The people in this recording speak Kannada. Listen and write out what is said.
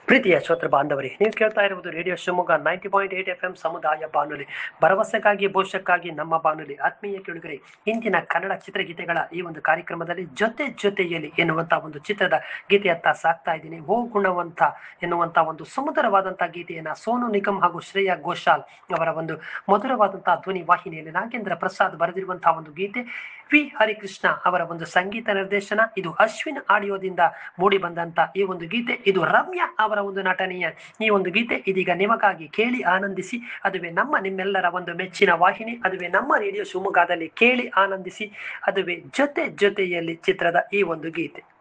ಪ್ರೀತಿಯ ಶ್ರೋತೃ ಬಾಂಧವರೇ ನೀವು ಕೇಳ್ತಾ ಇರುವುದು radio Shivamogga ninety point eight F M ಸಮುದಾಯ ಬಾನುಲಿ ಭರವಸೆಗಾಗಿ ಭವಿಷ್ಯಕ್ಕಾಗಿ ನಮ್ಮ ಬಾನುಲಿ ಆತ್ಮೀಯ ಕೇಳುಗರೆ ಇಂದಿನ ಕನ್ನಡ ಚಿತ್ರಗೀತೆಗಳ ಈ ಒಂದು ಕಾರ್ಯಕ್ರಮದಲ್ಲಿ ಜೊತೆ ಜೊತೆಯಲ್ಲಿ ಎನ್ನುವಂತ ಒಂದು ಚಿತ್ರದ ಗೀತೆಯತ್ತ ಸಾಕ್ತಾ ಇದ್ದೀನಿ ಓ ಗುಣವಂತ ಎನ್ನುವಂತ ಒಂದು ಸುಮಧುರವಾದಂತಹ ಗೀತೆಯನ್ನ ಸೋನು ನಿಗಮ್ ಹಾಗೂ ಶ್ರೇಯಾ ಘೋಷಾಲ್ ಅವರ ಒಂದು ಮಧುರವಾದಂತಹ ಧ್ವನಿ ವಾಹಿನಿಯಲ್ಲಿ ನಾಗೇಂದ್ರ ಪ್ರಸಾದ್ ಬರೆದಿರುವಂತಹ ಒಂದು ಗೀತೆ ವಿ ಹರಿಕೃಷ್ಣ ಅವರ ಒಂದು ಸಂಗೀತ ನಿರ್ದೇಶನ ಇದು ಅಶ್ವಿನ್ ಆಡಿಯೋದಿಂದ ಮೂಡಿ ಬಂದಂತ ಈ ಒಂದು ಗೀತೆ ಇದು ರಮ್ಯಾ ಅವರ ಒಂದು ನಟನೆಯ ಈ ಒಂದು ಗೀತೆ ಇದೀಗ ನಿಮಗಾಗಿ ಕೇಳಿ ಆನಂದಿಸಿ ಅದುವೇ ನಮ್ಮ ನಿಮ್ಮೆಲ್ಲರ ಒಂದು ಮೆಚ್ಚಿನ ವಾಹಿನಿ ಅದುವೇ ನಮ್ಮ ರೇಡಿಯೋ ಶಿವಮೊಗ್ಗದಲ್ಲಿ ಕೇಳಿ ಆನಂದಿಸಿ ಅದುವೇ ಜೊತೆ ಜೊತೆಯಲ್ಲಿ ಚಿತ್ರದ ಈ ಒಂದು ಗೀತೆ